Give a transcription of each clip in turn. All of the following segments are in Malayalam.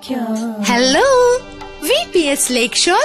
Hello V P S lake shore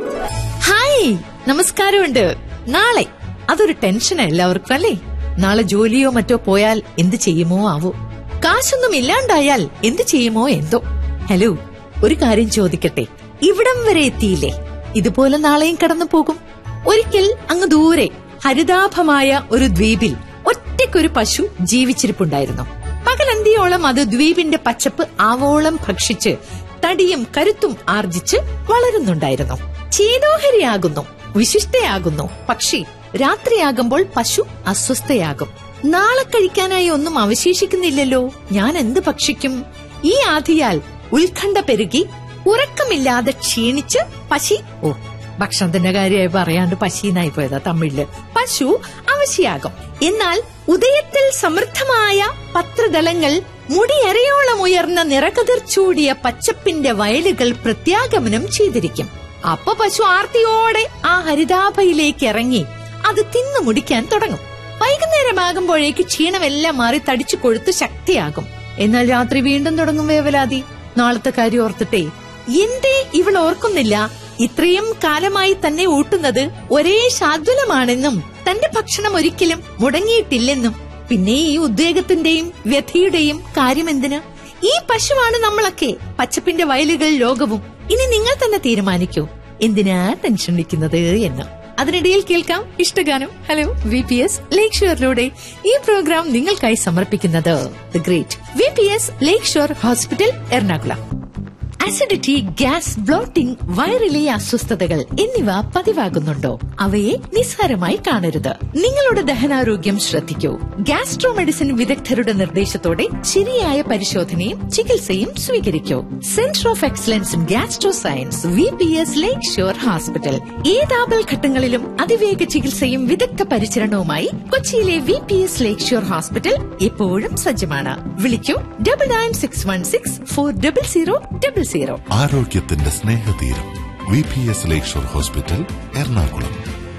hi നമസ്കാരമുണ്ട് നാളെ അതൊരു ടെൻഷൻ എല്ലാവർക്കും അല്ലേ നാളെ ജോലിയോ മറ്റോ പോയാൽ എന്ത് ചെയ്യുമോ ആവോ കാശൊന്നും ഇല്ലാണ്ടായാൽ എന്ത് ചെയ്യുമോ എന്തോ ഹലോ ഒരു കാര്യം ചോദിക്കട്ടെ ഇവിടം വരെ എത്തിയില്ലേ ഇതുപോലെ നാളെയും കടന്നു പോകും ഒരിക്കൽ അങ്ങ് ദൂരെ ഹരിതാഭമായ ഒരു ദ്വീപിൽ ഒറ്റയ്ക്കൊരു പശു ജീവിച്ചിരിപ്പുണ്ടായിരുന്നു പകലന്തിയോളം അത് ദ്വീപിന്റെ പച്ചപ്പ് ആവോളം ഭക്ഷിച്ച് തടിയും കരുത്തും ആർജിച്ച് വളരുന്നുണ്ടായിരുന്നു ചേതോഹരിയാകുന്നു വിശിഷ്ടയാകുന്നു പക്ഷി രാത്രിയാകുമ്പോൾ പശു അസ്വസ്ഥയാകും നാളെ കഴിക്കാനായി ഒന്നും അവശേഷിക്കുന്നില്ലല്ലോ ഞാൻ എന്ത് ഭക്ഷിക്കും ഈ ആധിയാൽ ഉത്കണ്ഠ പെരുകി ഉറക്കമില്ലാതെ ക്ഷീണിച്ച് പശി ഓ ഭക്ഷണത്തിന്റെ കാര്യമായി പറയാണ്ട് പശീനായി പോയതാ തമിഴില് പശു അവശിയാകും എന്നാൽ ഉദയത്തിൽ സമൃദ്ധമായ പത്രദളങ്ങൾ മുടിയരയോളം ഉയർന്ന നിറകതിർ ചൂടിയ പച്ചപ്പിന്റെ വയലുകൾ പ്രത്യാഗമനം ചെയ്തിരിക്കും അപ്പൊ പശു ആർത്തിയോടെ ആ ഹരിതാഭയിലേക്ക് ഇറങ്ങി അത് തിന്നു മുടിക്കാൻ തുടങ്ങും വൈകുന്നേരമാകുമ്പോഴേക്ക് ക്ഷീണമെല്ലാം മാറി തടിച്ചു കൊഴുത്ത് ശക്തിയാകും എന്നാൽ രാത്രി വീണ്ടും തുടങ്ങും വേവലാതി നാളത്തെ കാര്യം ഓർത്തിട്ടേ എന്തേ ഇവൾ ഓർക്കുന്നില്ല ഇത്രയും കാലമായി തന്നെ ഊട്ടുന്നത് ഒരേ ശാദ്വലമാണെന്നും തന്റെ ഭക്ഷണം ഒരിക്കലും മുടങ്ങിയിട്ടില്ലെന്നും പിന്നെ ഈ ഉദ്വേഗത്തിന്റെയും വ്യഥയുടെയും കാര്യമെന്തിന് ഈ പശുവാണ് നമ്മളൊക്കെ പച്ചപ്പിന്റെ വയലുകൾ ലോകവും ഇനി നിങ്ങൾ തന്നെ തീരുമാനിക്കൂ എന്തിനാ ടെൻഷൻ നിൽക്കുന്നത് എന്ന് അതിനിടയിൽ കേൾക്കാം ഇഷ്ടഗാനം hello V P S lake ഷോറിലൂടെ ഈ പ്രോഗ്രാം നിങ്ങൾക്കായി സമർപ്പിക്കുന്നത് the great V P S lake shore hospital Ernakulam acidity gas bloating വയറിലെ അസ്വസ്ഥതകൾ എന്നിവ പതിവാകുന്നുണ്ടോ അവയെ നിസ്സാരമായി കാണരുത് നിങ്ങളുടെ ദഹനാരോഗ്യം ശ്രദ്ധിക്കൂ ഗ്യാസ്ട്രോ മെഡിസിൻ വിദഗ്ധരുടെ നിർദ്ദേശത്തോടെ ശരിയായ പരിശോധനയും ചികിത്സയും സ്വീകരിക്കൂ centre of excellence in gastro science V P S lake shore hospital ഏതാപൽ ഘട്ടങ്ങളിലും അതിവേഗ ചികിത്സയും വിദഗ്ധ പരിചരണവുമായി കൊച്ചിയിലെ V P S lake shore hospital എപ്പോഴും സജ്ജമാണ് വിളിക്കൂ double nine six one six four double zero double zero ആരോഗ്യത്തിന്റെ സ്നേഹതീരം V P S lakeshore hospital Ernakulam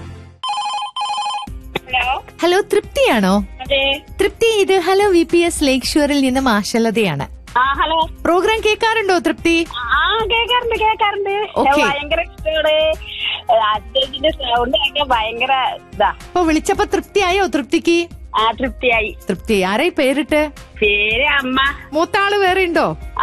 hello hello തൃപ്തിയാണോ അതെ തൃപ്തി ഇത് hello V P S lake ഷോറിൽ നിന്നും ആശലതയാണ് ആ ഹലോ പ്രോഗ്രാം കേൾക്കാറുണ്ടോ തൃപ്തി ആ കേക്കാറുണ്ട് കേക്കാറുണ്ട് Okay. ഭയങ്കര ഇഷ്ടമാണ് അച്ഛന്റെ സൗണ്ട് കേൾക്കാൻ ഭയങ്കര ഇതാ അപ്പൊ വിളിച്ചപ്പോ തൃപ്തിയായോ തൃപ്തിക്ക് ആ തൃപ്തിയായി തൃപ്തി ആരായി പേരിട്ട് പേര് അമ്മ മൂത്താള് വേറെ ഉണ്ടോ